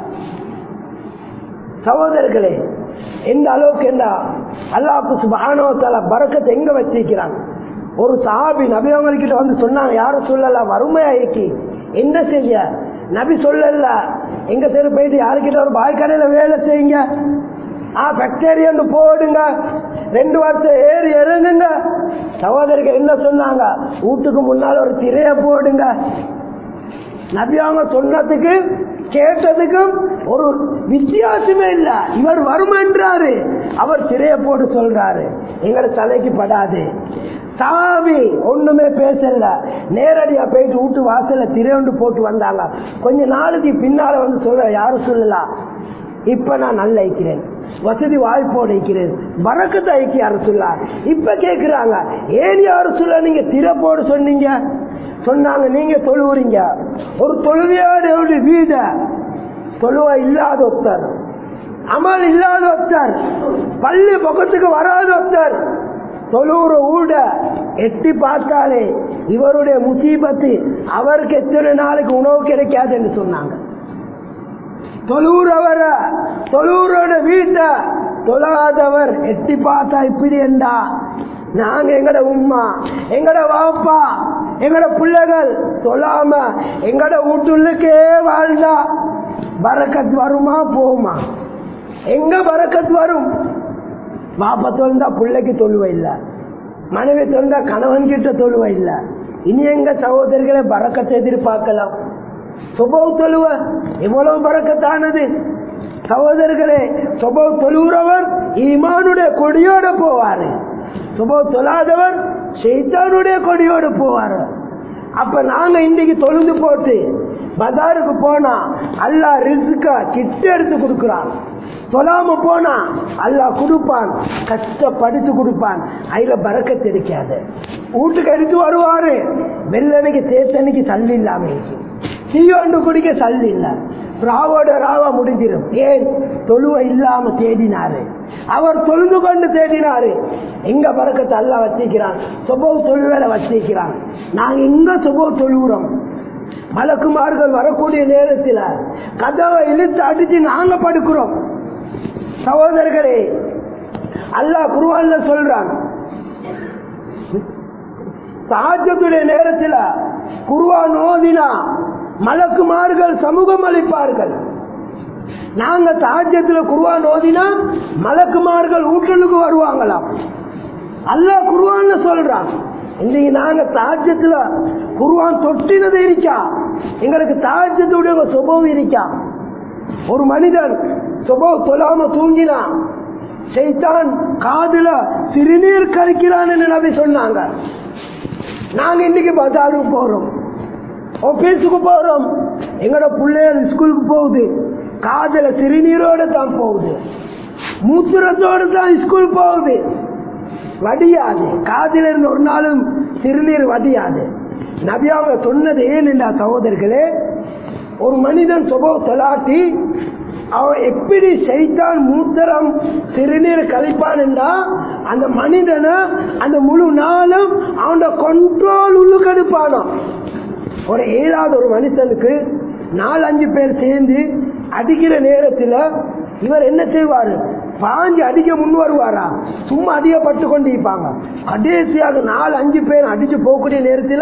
சகோதரர்களே எந்த அளவுக்கு என்றா அல்லாஹு சுபானோத்தால பறக்கத்தை எங்க வச்சிருக்கிறாங்க ஒரு சாபி நபி அவங்ககிட்ட வந்து சொன்னாங்க யாரும் சொல்லல வறுமையா இருக்கி என்ன செய்ய நபி சொல்லல எங்க சரி போயிட்டு யாருக்கிட்ட ஒரு பாய்க்கடையில வேலை செய்யுங்க ஆ ஃபேக்டரி போடுங்க ரெண்டு வருஷம் ஏறி இறங்குங்க சகோதரிகள் என்ன சொன்னாங்க வீட்டுக்கு முன்னால் ஒரு திரைய போடுங்க நபி அவங்க சொன்னதுக்கு கேட்டதுக்கும் ஒரு வித்தியாசமே இல்ல இவர் வருமென்றாரு அவர் திரைய போட்டு சொல்றாரு எங்களை தலைக்கு படாது சாமி ஒண்ணுமே பேசல நேரடியா போயிட்டு வீட்டு வாசல்ல திரையொண்டு போட்டு வந்தாங்க கொஞ்ச நாளைக்கு பின்னால வந்து சொல்ற யாரும் சொல்லலாம் இப்ப நான் நல்ல ஐக்கிறேன் வசதி வாய்ப்போடு இருக்கிறேன் வரக்கத்தை ஐக்கிய அரசுல்லா இப்ப கேக்குறாங்க ஏன் யாரு சொல்ல நீங்க திரை போடு சொன்னீங்க சொன்னாங்க நீங்க தொழுவுறீங்க ஒரு தொழுவையோட வீட தொழுவ இல்லாத ஒருத்தர் அமல் இல்லாத ஒருத்தர் பள்ளி பக்கத்துக்கு வராத ஒருத்தர் தொழுற ஊட எட்டி பார்த்தாலே இவருடைய முசீபத்து அவருக்கு எத்தனை நாளைக்கு உணவு கிடைக்காது என்று சொன்னாங்க தொழுறவர தொழுறோட வீட்டை தொழாதவர் எட்டி பார்த்தா இப்படி என்றா நாங்க எங்கட உம்மா எங்கட வாப்பா எங்கட பிள்ளைகள் சொல்லாம எங்கட வீட்டுள்ளுக்கே வாழ்ந்தா பறக்கத் வருமா போமா எங்க பறக்கத்து வரும் பாப்பா தொழுந்தா பிள்ளைக்கு தொழுவை இல்ல மனைவி தொழுந்தா கணவன் கிட்ட தொழுவை இல்ல இனி எங்க சகோதரர்களை பறக்கத்தை எதிர்பார்க்கலாம் சுபவ தொழுவ எவ்வளவு பறக்கத்தானது சகோதரர்களே சுபவ தொழுகிறவர் ஈமானுடைய கொடியோட போவாரு சுபவ தொழாதவர் செய்தானுடைய கொடியோட போவாரு அப்ப நாங்க இன்னைக்கு தொழுந்து போட்டு பஜாருக்கு போனா அல்லா ரிஸ்கா கிட்ட எடுத்து கொடுக்கிறான் தொழாம போனா அல்லா கொடுப்பான் கஷ்டப்படுத்து கொடுப்பான் அதுல பறக்கத்து இருக்காது வீட்டுக்கு எடுத்து வருவாரு வெள்ளனைக்கு தேத்தனைக்கு சல்லி இல்லாம இருக்கு தீயோண்டு குடிக்க சல்லி இல்ல ராவோட ராவா முடிஞ்சிடும் ஏன் தொழுவ இல்லாம தேடினாரு அவர் தொழுது கொண்டு தேடினாரு எங்க பறக்கத்தை அல்ல வச்சிக்கிறான் சுபவ தொழுவேல வச்சிக்கிறான் நாங்க எங்க சுபவ தொழுகிறோம் மலக்குமார்கள் வரக்கூடிய நேரத்தில் கதவை இழுத்து அடிச்சு நாங்க படுக்கிறோம் சகோதரர்களே அல்லாஹ் குருவான்ல சொல்றான் சாஜத்துடைய நேரத்தில் குருவான் ஓதினா மலக்குமார்கள் சமூகம் அளிப்பார்கள் நாங்க தாஜ்யத்துல குருவான் ஓதினா மலக்குமார்கள் ஊட்டலுக்கு வருவாங்களாம் அல்லாஹ் குருவான் சொல்றான் இன்னைக்கு நாங்க தாஜ்யத்துல குருவான் தொட்டினது இருக்கா எங்களுக்கு தாஜ்யத்துடைய சுபம் இருக்கா ஒரு மனிதன் சுபம் தொழாம தூங்கினா செய்தான் காதுல சிறுநீர் கழிக்கிறான் நபி சொன்னாங்க நாங்க இன்னைக்கு பஜாருக்கு போறோம் ஆபீஸுக்கு போறோம் எங்களோட பிள்ளைகள் ஸ்கூலுக்கு போகுது காதல சிறுநீரோட தான் போகுது மூத்திரத்தோட தான் ஸ்கூல் போகுது வடியாது காதில இருந்து ஒரு நாளும் சிறுநீர் வடியாது நபியாவ சொன்னது ஏன்டா சகோதரர்களே ஒரு மனிதன் சுபவ தொலாட்டி அவன் எப்படி செய்தான் மூத்தரம் சிறுநீர் கழிப்பான் என்றா அந்த மனிதனை அந்த முழு நாளும் அவனோட கண்ட்ரோல் உள்ளுக்கெடுப்பானோ ஒரு ஏழாவது ஒரு மனுஷனுக்கு நாலு அஞ்சு பேர் சேர்ந்து அடிக்கிற நேரத்தில் இவர் என்ன செய்வாரு பாஞ்சு அடிக்க முன் வருவாரா சும்மா அதிகப்பட்டு கொண்டு இருப்பாங்க கடைசியாக நாலு அஞ்சு பேர் அடிச்சு போகக்கூடிய நேரத்தில்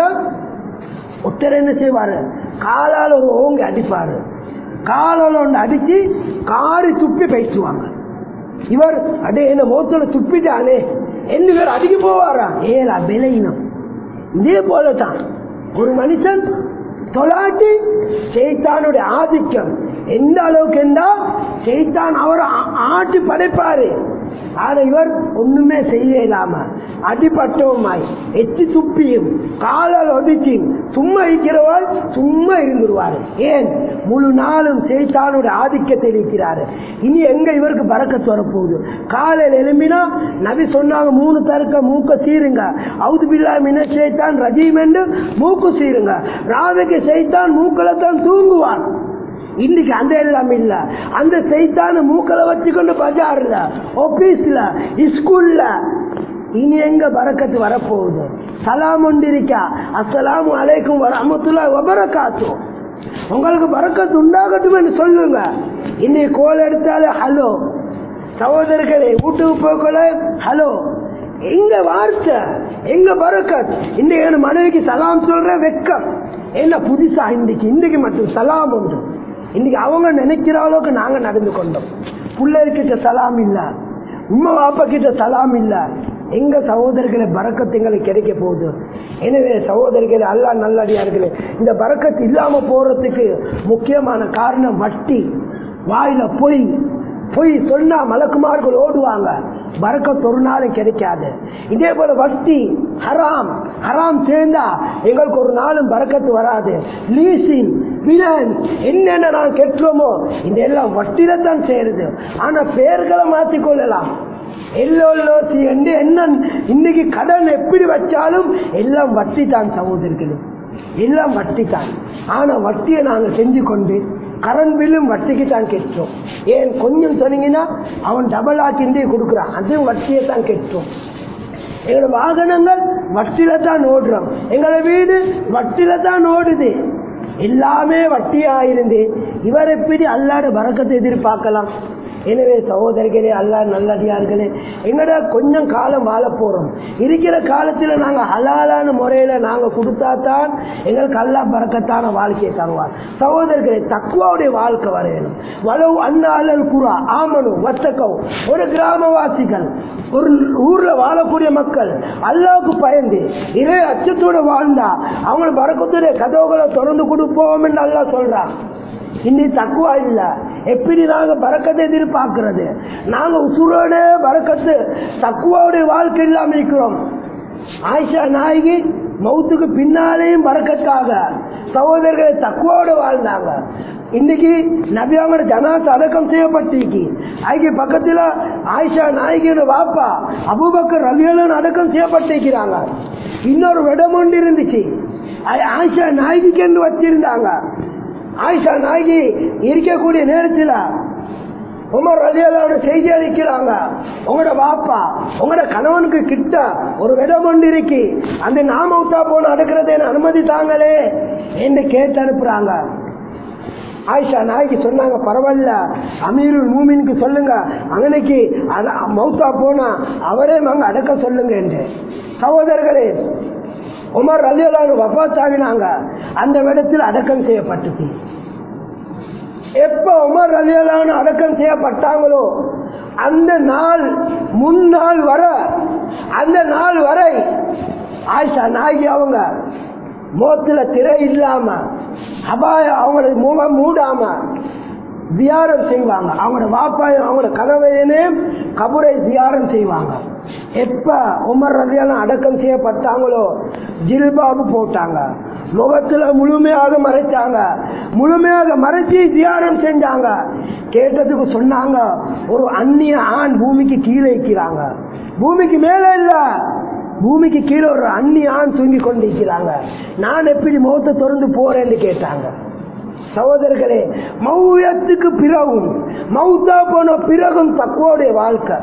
ஒருத்தர் என்ன செய்வாரு காலால் ஒரு ஓங்கி அடிப்பாரு காலால் ஒன்று அடிச்சு காரி துப்பி பேசுவாங்க இவர் அடே என்ன மோத்துல துப்பிட்டானே என்ன பேர் அடிக்க போவாரா ஏலா விலையினம் இதே போலதான் ஒரு மனுஷன் தொலாட்டி செய்தானுடைய ஆதிக்கம் எந்த அளவுக்கு என்றா செய்தான் அவரை ஆட்டி படைப்பாரு ஆனா இவர் ஒண்ணுமே செய்ய இல்லாம அடிபட்டவுமாய் எச்சி துப்பியும் காலால் ஒதுக்கி சும்மா இருக்கிறவாள் சும்மா இருந்துருவாரு ஏன் முழு நாளும் செய்தானுடைய ஆதிக்கத்தை இருக்கிறாரு இனி எங்க இவருக்கு பறக்கத்து வரப்போகுது காலையில் எழும்பினா நபி சொன்னாங்க மூணு தருக்க மூக்க சீருங்க அவுது பில்லா மின செய்தான் ரஜீம் என்று மூக்கு சீருங்க ராவைக்கு செய்தான் மூக்களை தான் தூங்குவான் இன்னைக்கு அந்த எல்லாம் இல்ல அந்த செய்தான மூக்களை வச்சுக்கொண்டு பஜார்ல ஆபீஸ்ல ஸ்கூல்ல இனி எங்க பறக்கத்து வரப்போகுது சலாம் ஒன்றிருக்கா அஸ்ஸலாமு அலைக்கும் வரமத்துல்லா வபரகாத்து உங்களுக்கு பறக்கத்து உண்டாகட்டும் என்று சொல்லுங்க இன்னைக்கு கோல் எடுத்தாலே ஹலோ சகோதரர்களே வீட்டுக்கு போகல ஹலோ எங்க வார்த்தை எங்க பறக்கத் இன்னைக்கு மனைவிக்கு சலாம் சொல்ற வெக்கம் என்ன புதுசா இன்னைக்கு இன்னைக்கு மட்டும் சலாம் உண்டு இன்னைக்கு அவங்க நினைக்கிற அளவுக்கு நாங்க நடந்து கொண்டோம் பிள்ளைகிட்ட சலாம் இல்ல உண்மை வாப்பா கிட்ட சலாம் இல்ல எங்க சகோதரர்களை பறக்கத்து எங்களுக்கு கிடைக்க போகுது எனவே சகோதரர்களே அல்லா நல்லடியார்களே இந்த பறக்கத்து இல்லாம போறதுக்கு முக்கியமான காரணம் வட்டி வாயில பொய் பொய் சொன்னா மலக்குமார்கள் ஓடுவாங்க பறக்கத்து ஒரு நாளும் கிடைக்காது இதே போல வட்டி ஹராம் ஹராம் சேர்ந்தா எங்களுக்கு ஒரு நாளும் பறக்கத்து வராது லீசிங் பினான்ஸ் என்னென்ன நான் கெட்டுறோமோ இந்த எல்லாம் வட்டியில தான் சேருது ஆனா பேர்களை மாத்திக்கொள்ளலாம் எல்லோசி என்று என்ன இன்னைக்கு கடன் எப்படி வச்சாலும் எல்லாம் வட்டி தான் சகோதரர்களும் எல்லாம் வட்டி தான் ஆனா வட்டியை நாங்க செஞ்சு கொண்டு கரண்ட் பில்லும் வட்டிக்கு தான் கெட்டோம் ஏன் கொஞ்சம் சொன்னீங்கன்னா அவன் டபுள் ஆக்கிண்டே கொடுக்குறான் அதுவும் வட்டியை தான் கெட்டோம் எங்களோட வாகனங்கள் வட்டியில தான் ஓடுறோம் எங்களோட வீடு வட்டியில தான் ஓடுது எல்லாமே வட்டியா இருந்து இவர் எப்படி அல்லாட வரக்கத்தை எதிர்பார்க்கலாம் எனவே சகோதரிகளே அல்லா நல்லடியார்களே எங்கட கொஞ்சம் காலம் வாழ போறோம் இருக்கிற காலத்துல நாங்க ஹலாலான முறையில நாங்க கொடுத்தா தான் எங்களுக்கு அல்லா பறக்கத்தான வாழ்க்கையை தருவார் சகோதரர்களே தக்குவாவுடைய வாழ்க்கை வரையணும் வளவு அண்ணாளல் குரா ஆமனு வத்தக்கவு ஒரு கிராமவாசிகள் ஒரு ஊர்ல வாழக்கூடிய மக்கள் அல்லாவுக்கு பயந்து இதே அச்சத்தோட வாழ்ந்தா அவங்க பறக்கத்துடைய கதவுகளை திறந்து கொடுப்போம் என்று அல்லா சொல்றான் இன்னி தக்குவா இல்ல எப்படி நாங்க பறக்கத்தை எதிர்பார்க்கிறது நாங்க உசுரோட பறக்கத்து தக்குவாவுடைய வாழ்க்கை இல்லாம இருக்கிறோம் ஆயிஷா நாயகி மௌத்துக்கு பின்னாலேயும் பறக்கத்தாக சகோதரர்களை தக்குவோட வாழ்ந்தாங்க இன்னைக்கு நபியாவோட ஜனாச அடக்கம் செய்யப்பட்டிருக்கு அதுக்கு பக்கத்துல ஆயிஷா நாயகியோட வாப்பா அபுபக்கர் ரவியலன் அடக்கம் செய்யப்பட்டிருக்கிறாங்க இன்னொரு இடம் ஒன்று இருந்துச்சு ஆயிஷா நாயகிக்கு என்று வச்சிருந்தாங்க ஆயிஷா நாயகி இருக்கக்கூடிய நேரத்தில் உமர் ரலியல்லாவோட செய்தி அளிக்கிறாங்க உங்களோட பாப்பா உங்களோட கணவனுக்கு கிட்ட ஒரு இடம் ஒன்று இருக்கு அந்த நாமவுத்தா போன அடுக்கிறத அனுமதி தாங்களே என்று கேட்டு அனுப்புறாங்க ஆயிஷா நாய்க்கு சொன்னாங்க பரவாயில்ல அமீருல் மூமினுக்கு சொல்லுங்க அங்கனைக்கு மௌத்தா போனா அவரே அங்க அடக்க சொல்லுங்க என்று சகோதரர்களே உமர் ரலியலானு வபாத்தாவினாங்க அந்த இடத்தில் அடக்கம் செய்யப்பட்டுச்சு எப்ப உமர் ரலியலானு அடக்கம் செய்யப்பட்டாங்களோ அந்த நாள் முன்னாள் வர அந்த நாள் வரை ஆயிஷா நாயகி அவங்க மோத்துல திரை இல்லாம அபாய அவங்களுக்கு முகம் மூடாம தியாரம் செய்வாங்க அவங்களோட வாப்பாயும் அவங்களோட கனவையனே கபுரை தியாரம் செய்வாங்க எப்ப உமர் ரலியெல்லாம் அடக்கம் செய்யப்பட்டாங்களோ ஜில்பாபு போட்டாங்க முகத்துல முழுமையாக மறைச்சாங்க முழுமையாக மறைச்சி தியானம் செஞ்சாங்க கேட்டதுக்கு சொன்னாங்க ஒரு அந்நிய ஆண் பூமிக்கு கீழே இருக்கிறாங்க பூமிக்கு மேல இல்ல பூமிக்கு கீழே ஒரு அந்நிய ஆண் தூங்கி கொண்டிருக்கிறாங்க நான் எப்படி முகத்தை திறந்து போறேன்னு கேட்டாங்க சகோதரர்களே மௌயத்துக்கு பிறகும் மௌத்தா போன பிறகும் தக்குவோடைய வாழ்க்கை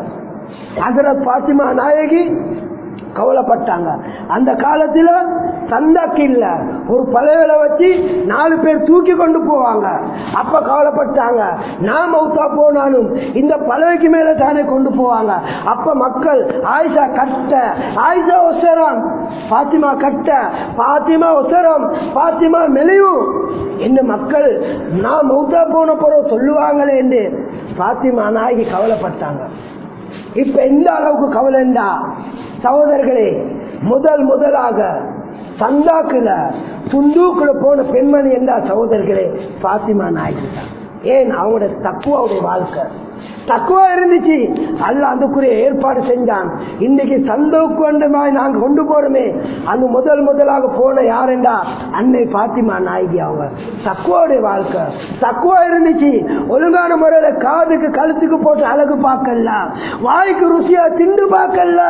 ஹசரத் பாத்திமா நாயகி கவலைப்பட்டாங்க அந்த காலத்துல சந்தாக்கு இல்ல ஒரு பலவேலை வச்சு நாலு பேர் தூக்கி கொண்டு போவாங்க அப்ப கவலைப்பட்டாங்க நான் மௌத்தா போனாலும் இந்த பலவைக்கு மேல தானே கொண்டு போவாங்க அப்ப மக்கள் ஆயிஷா கட்ட ஆயிஷா ஒசரம் பாத்திமா கட்ட பாத்திமா ஒசரம் பாத்திமா மெலிவும் என்று மக்கள் நான் மௌத்தா போன பிறகு சொல்லுவாங்களே என்று பாத்திமா நாயகி கவலைப்பட்டாங்க இப்ப எந்த அளவுக்கு கவலைண்டா சகோதரர்களே முதல் முதலாக சந்தாக்குல சுந்தூக்குல போன பெண்மணி என்றா சகோதரர்களே பாத்திமா நாயகி தான் ஏன் அவங்களோட தக்குவாவுடைய வாழ்க்கை தக்குவா இருந்துச்சு அல்ல அதுக்குரிய ஏற்பாடு செஞ்சான் இன்னைக்கு சந்தோக்கு கொண்டுமாய் நாங்க கொண்டு போறோமே அந்த முதல் முதலாக போன யாருண்டா அன்னை பாத்திமா நாயகி அவங்க தக்குவாவுடைய வாழ்க்கை தக்குவா இருந்துச்சு ஒழுங்கான முறையில காதுக்கு கழுத்துக்கு போட்டு அழகு பார்க்கல வாய்க்கு ருசியா திண்டு பார்க்கல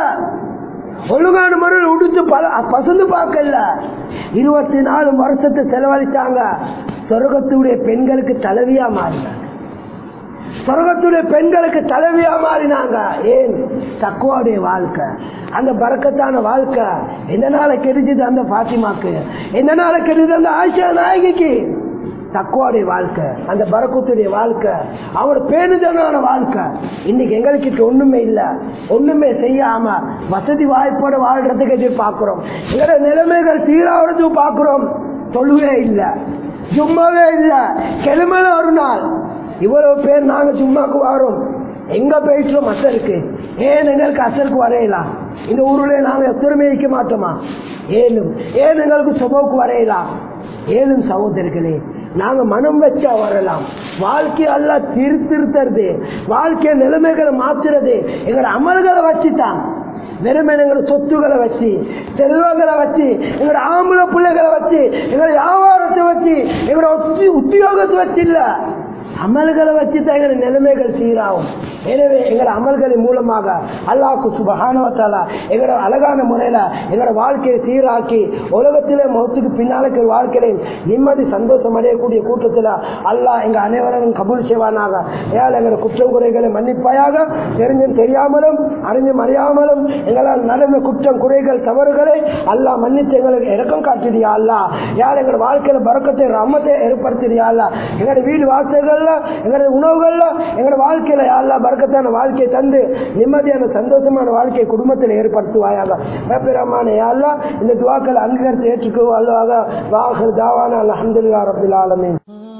ஒழுங்கான முறையில் உடுத்து பல பசந்து பார்க்கல இருபத்தி நாலு வருஷத்தை செலவழிச்சாங்க சொர்க்கத்துடைய பெண்களுக்கு தலைவியா மாறினாங்க சொர்க்கத்துடைய பெண்களுக்கு தலைவியா மாறினாங்க ஏன் தக்குவாடைய வாழ்க்கை அந்த பறக்கத்தான வாழ்க்கை எந்த நாளை கெடுச்சது அந்த பாத்திமாக்கு எந்த நாளை கெடுது அந்த ஆயிஷா நாயகிக்கு தக்குவாடைய வாழ்க்கை அந்த பரக்குத்துடைய வாழ்க்கை அவரோட பேணுதலான வாழ்க்கை இன்னைக்கு எங்களுக்கு ஒண்ணுமே இல்ல ஒண்ணுமே செய்யாம வசதி வாய்ப்போட வாழ்றதுக்கு எதிர்பார்க்கிறோம் எங்களோட நிலைமைகள் சீராகிறதுக்கு பார்க்கிறோம் தொழுவே இல்ல சும்மாவே இல்ல கிழமையில ஒரு நாள் இவ்வளவு பேர் நாங்க சும்மாக்கு வரோம் எங்க போயிட்டோம் அசருக்கு ஏன் எங்களுக்கு அசருக்கு வரையலாம் இந்த ஊர்ல நாங்க எத்தனை இருக்க மாட்டோமா ஏனும் ஏன் எங்களுக்கு சுபவுக்கு வரையலாம் ஏனும் சகோதரர்களே நாங்க மனம் வச்சா வரலாம் வாழ்க்கை அல்ல திருத்திருத்துறது வாழ்க்கைய நிலைமைகளை மாத்துறது எங்களோட அமல்களை வச்சுதான் வெறுமை எங்களோட சொத்துக்களை வச்சு செல்வங்களை வச்சு எங்களோட ஆம்பளை பிள்ளைகளை வச்சு எங்களோட வியாபாரத்தை வச்சு எங்களோட உத்தியோகத்தை வச்சு இல்ல அமல்களை வச்சு தான் எங்களோட நிலைமைகள் சீராகும் எனவே எங்களோட அமல்களின் மூலமாக அல்லாஹ்க்கு சுபஹானவத்தாலா எங்களோட அழகான முறையில எங்களோட வாழ்க்கையை சீராக்கி உலகத்திலே முகத்துக்கு பின்னாலுக்கு வாழ்க்கையில நிம்மதி சந்தோஷம் அடையக்கூடிய கூட்டத்தில் அல்லாஹ் எங்க அனைவரும் கபூல் செய்வானாக ஏழை எங்களோட குற்றம் குறைகளை மன்னிப்பாயாக தெரிஞ்சும் தெரியாமலும் அறிஞ்சும் அறியாமலும் எங்களால் நடந்த குற்றம் குறைகள் தவறுகளை அல்லாஹ் மன்னித்து எங்களுக்கு இறக்கம் காட்டிடியா அல்லா யார் எங்களோட வாழ்க்கையில பறக்கத்தை ரம்மத்தை ஏற்படுத்திடியா அல்லா எங்களோட வீடு வாசல்கள்ல எங்களோட உணவுகள்ல எங்களோட வாழ்க்கையில யாழ்லா பறக்கத்தான வாழ்க்கையை தந்து நிம்மதியான சந்தோஷமான வாழ்க்கையை குடும்பத்தில் ஏற்படுத்துவாயாக பேப்பிரமான யாழ்லா இந்த துவாக்களை அங்கீகரித்து ஏற்றுக்கோ அல்லாத வாகர் தாவான அலமதுல்லா ரபில் ஆலமீன்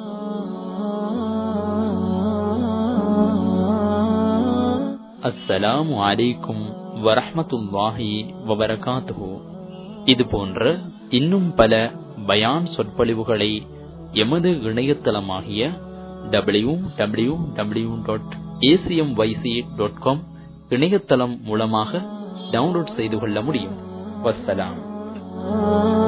அஸ்ஸலாமு அலைக்கும் வரஹ்மத்துல்லாஹி வபரகாத்துஹு இது போன்ற இன்னும் பல பயான் சொற்பொழிவுகளை எமது இணையதளமாகிய W W W dot ACM YC dot com இணையதளம் மூலமாக டவுன்லோட் செய்து கொள்ள முடியும் வஸ்ஸலாம்